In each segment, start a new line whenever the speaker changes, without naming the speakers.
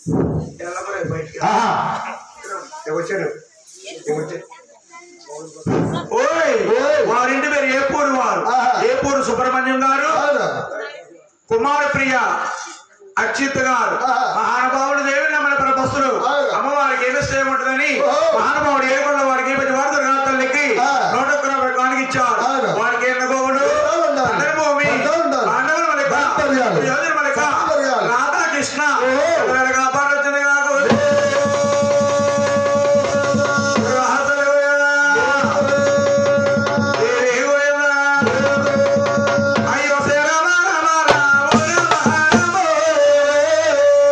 ఎల్లప్పుడూ బయటికి
ఆహా.
వచ్చాను ఓయ్
ఓయ్.
వారింటి పేరు ఏపూరు వారు
ఆహా.
ఏపూరు సుబ్రహ్మణ్యం గారు
అవును.
కుమార ప్రియ అచ్యుత్ గారు
ఆహా.
మహానుభావుడు దేవి నమ్మల ప్రభస్తులు
అవును.
అమ్మవారికి ఏమి ఉంటుందని
ఓహో.
మహానుభావుడు ఏకొండ వారికి ప్రతి వారు దుర్గా తల్లికి
ఆ.
నూట ఒక్క రూపాయలు కానుక ఇచ్చారు
అవును.
వారికి ఎన్న గోవుడు
ఎలా ఉండాలి?
అందరి భూమి
ఎలా ఉండాలి?
పాండవుల మలిక
తాత్పర్యాలు.
యోధుల మలిక
తాత్పర్యాలు.
రాధాకృష్ణ
ఓహో.
పిల్లలు కాపాడొచ్చిన కాకు అయ్యో శ్రీ రామ రామ రామ రామ రామ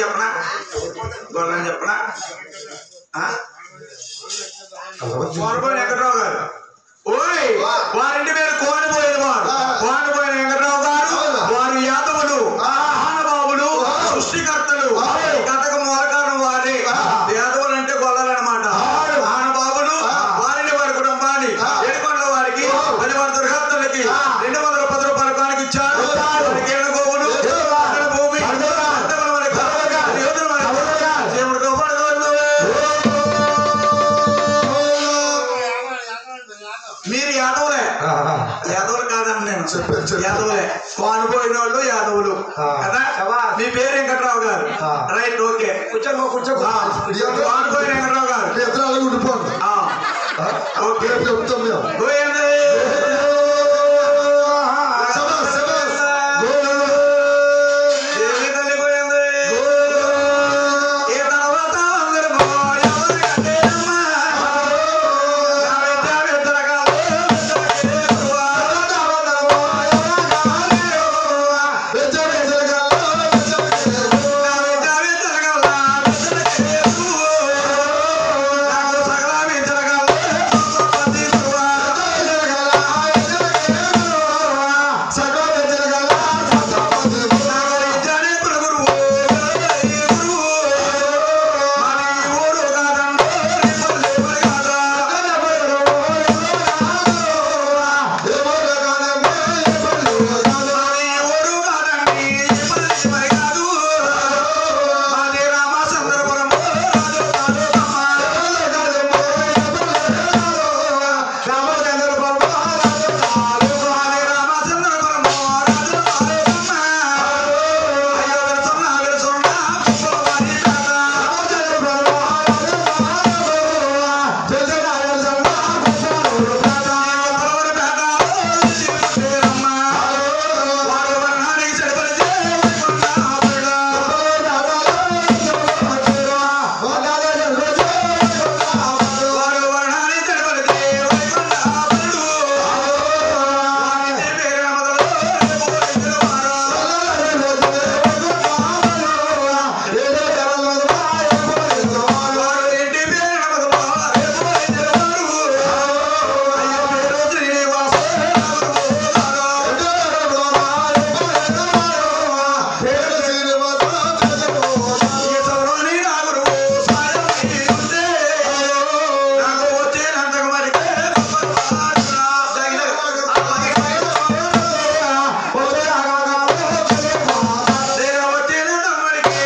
చెప్పనా గొల్లని చెప్పనా ఆ? కోనపోయిన వెంకట్రావు గారు ఓయ్ వారింటి పేరు కోనపోయిన వారు కోనపోయిన వెంకట్రావు గారు వారు యాదవులు మహానుభావులు సృష్టికర్తలు ఈ కథకు మూల కారణం వారే యాదవులు అంటే గొల్లలు అనమాట మహానుభావులు వారిని వారి కుటుంబాన్ని ఏడుకొండల వారికి పది వారి దుర్గాప్తులకి రెండు వందల పది రూపాయల కానికి ఇచ్చారు వారికి ఏడు గోవులు అక్కడ భూమి అంతకుల వారికి పది యోధుల వారికి దేవుడితో పడగలరు. మీరు యాదవులే యాదవులు కాదండి నేను
చెప్పారు, చెప్పారు.
యాదవులే కోనిపోయిన వాళ్ళు యాదవులు
ఆ.
కదా మీ పేరు వెంకట్రావు గారు
ఆ.
రైట్ ఓకే కూర్చో కూర్చో కోనిపోయిన వెంకట్రావు గారు
మీ ఇద్దరు అలాగే ఉండిపోండి
ఆ.
ఓకే చెప్తాం మేము
పోయింది.
శబాష్, శబాష్.
దేవి తల్లి పోయింది. ఈ తర్వాత అందరూ ఎవరు కట్టేయమ్మా? నా విద్య విద్యలకాలు, విద్యలకేరువా. నా విద్య విద్యలకాల, విద్యలకేరువా. నాకు సకల విద్యలకాలు, సంపత్తిరువా. నాకు విద్యనే గురువు, గురువు, గురువు. మరి ఊరు కాదండో, రిపల్లి మరి కాదా. మాది ఊరు కాదండి, రిపల్లి మరి కాదు. మాది రామచంద్రపురం రాజు కాదు అమ్మ. మాది రామచంద్రపురం రాజు కాదు అమ్మ. అయ్యో వెలుసున్న వెలుసున్న పుష్పవారి కాదా. పుష్పవారి పేట శివశేరమ్మ. వారు వర్ణానికి చెడపరిచే వైకుంఠాపురుడు. వారు వర్ణానికి చెడపరిచే వైకుంఠాపురుడు. వారి పేరు మొదలు పోలించిన వారు. వారు ఇంటి పేరు మొదలు పోలించిన వారు. అయ్యో పేరు శ్రీనివాస ఈ సౌరోని నాగురు సాయం ఉంటే నాకు వచ్చేనంతకు మరికే నేను వచ్చేనంతకు మరికే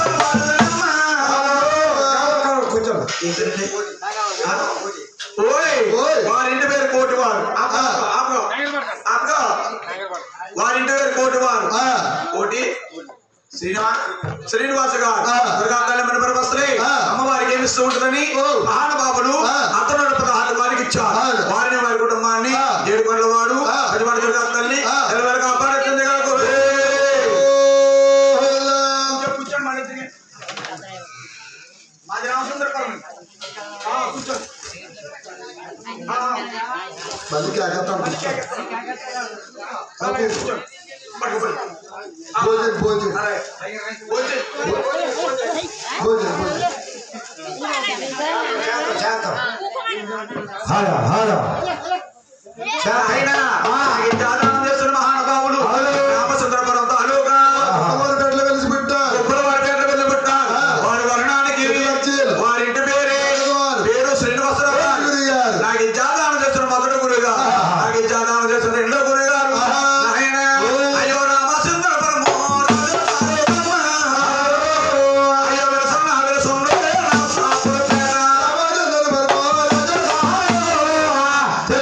ఓయ్
ఓయ్.
వారింటి పేరు కోటివారు ఆపో, ఆపో. ఆపో. వారింటి పేరు కోటివారు కోటి శ్రీనివాస్ శ్రీనివాస గారు
ఆ.
దుర్గాతల్లి మన పరమశ్రీ
ఆ.
అమ్మవారికి ఏమిస్తూ ఉంటుందని
ఓ.
మహానుభావులు
ఆ.
అతను పదహారు వారికి ఇచ్చారు
అవును.
వారిని వారి కుటుంబాన్ని
ఆ.
ఏడు కొండల వాడు
ఆ.
పదివాడి దుర్గా తల్లి
ఆ.
ఎల్లవేళ కాపాడుతుంది కనుక కూర్చోండి మళ్ళీ తిరిగి. మాది రామసుందరపురం. ఆ, కూర్చోండి. ఆ,
మళ్ళీ కేకతాను
అలాగే కూర్చోండి. పట్టుకో, పట్టుకో. ఆ,
భోజనం భోజనం
అలాగే. వచ్చి.
భోజనం భోజనం హారా హారా
ఆయన ఈ జాతరం చేస్తున్న మహానుభావులు రామచంద్రపురం తాలూకా
అమ్మవారి గట్ల వెలిసి పెట్టారు
ఉప్పల వారి పేట వెళ్ళిపెట్టారు వారి వర్ణానికి వారి ఇంటి పేరే పేరు శ్రీనివాసరావు గారు. నాకు ఈ జాతరం చేస్తున్న మొదటి గురుగా నాకు ఈ జాతరం చేస్తున్న రెండో గురుగారు నాయన అయ్యో రామచంద్రపురం అయ్యో వెలసన్న వెలసన్న నా సాపుల పేర.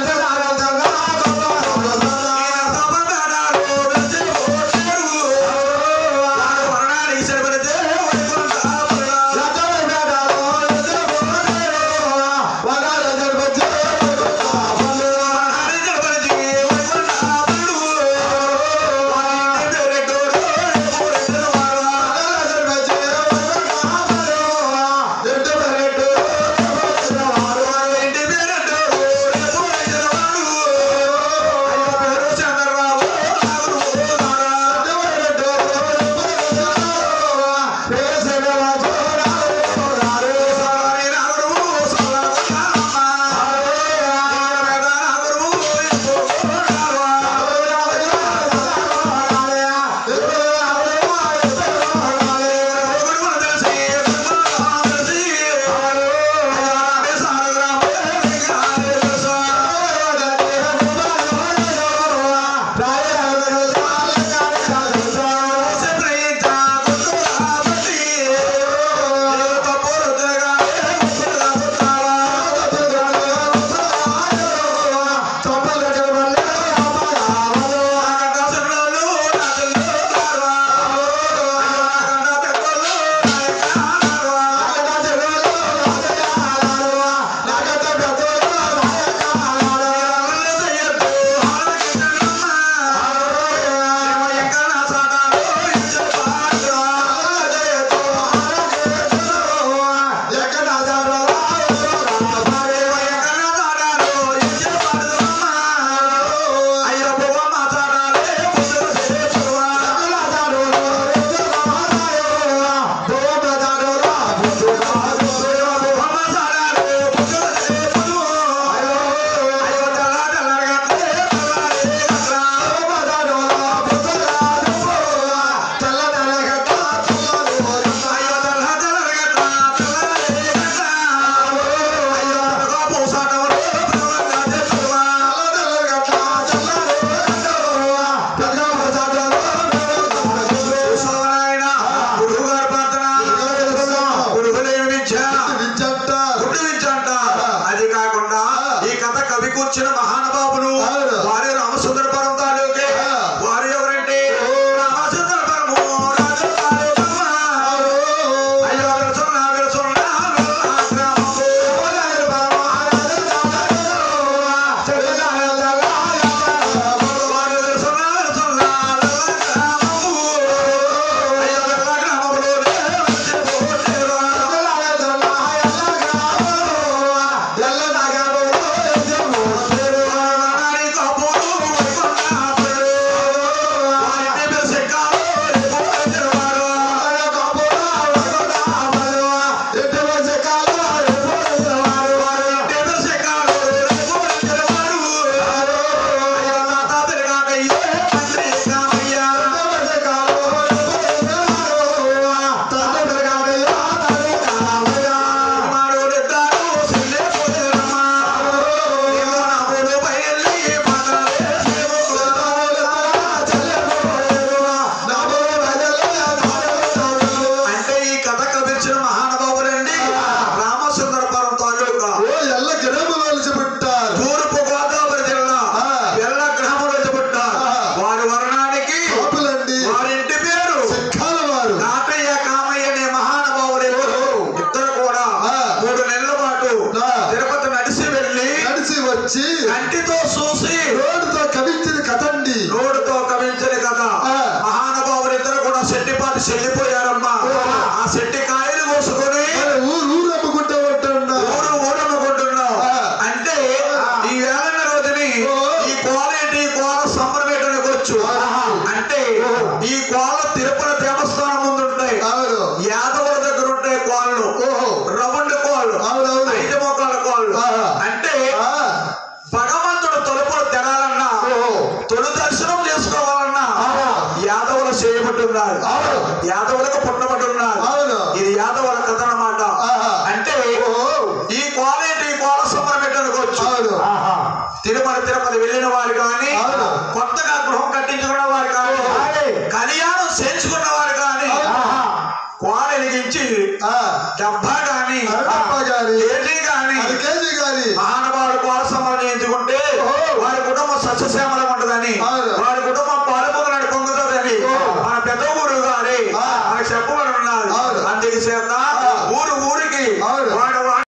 చెట్టి కాయలు కోసుకొని
మరి ఊరు ఊరు అమ్ముకుంటా ఉంటున్నా
ఊరు ఊరమ్ముకుంటున్నావు
ఆ.
అంటే ఈ వేళ రోజుని
ఓ.
ఈ కోలేటి ఈ కోల సంబరమేటానికి వచ్చు
ఆహా.
అంటే ఈ కోల తిరుపతి దేవస్థానం ముందు ఉంటాయి
అవును
యాదవుల దగ్గర ఉంటాయి కోళ్ళు
ఓహో
రౌండ్ కోళ్ళు
అవునవును
ఐదు మొక్కల కోళ్ళు
ఆహా.
అంటే
ఆ,
భగవంతుడు తలుపులు తెరాలన్నా
ఓహో
తొలి దర్శనం చేసుకోవాలన్నా
ఆహా.
యాదవులు చేయబట్టున్నారు
అవును
యాదవులకు పుట్టబట్టున్నారు
అవును
ఇది యాదవుల కథ అన్నమాట
ఆహా.
అంటే
ఓహో
ఈ కోలేటి ఈ కోల సంబరమెట్టనుకోవచ్చు
అవును
తిరుమల తిరుపతి వెళ్ళిన వారు కానీ
అవును.
కొత్తగా గృహం కట్టించుకున్న వారు కానీ
ఓహో.
కళ్యాణం చేయించుకున్న వారు కానీ
ఆహా.
కోల వెలిగించి
ఆ,
డబ్బా కానీ
అరడప్ప గాని
కేజీ కానీ
అది కేజీ గాని
మహానుభావుడు కోల సంబరం చేయించుకుంటే
ఓహో.
వారి కుటుంబం సస్యశ్యామలం ఉంటుందని
అవును.
వారి కుటుంబం పాలుపొంగనాడు పొందుతుందని
ఓహో.
మన పెద్ద ఊరు గారి
ఆ.
మనకు చెప్పబడి ఉన్నది
అవును.
అందుకే చేత
ఆ.
ఊరు ఊరికి
అవును.
వారి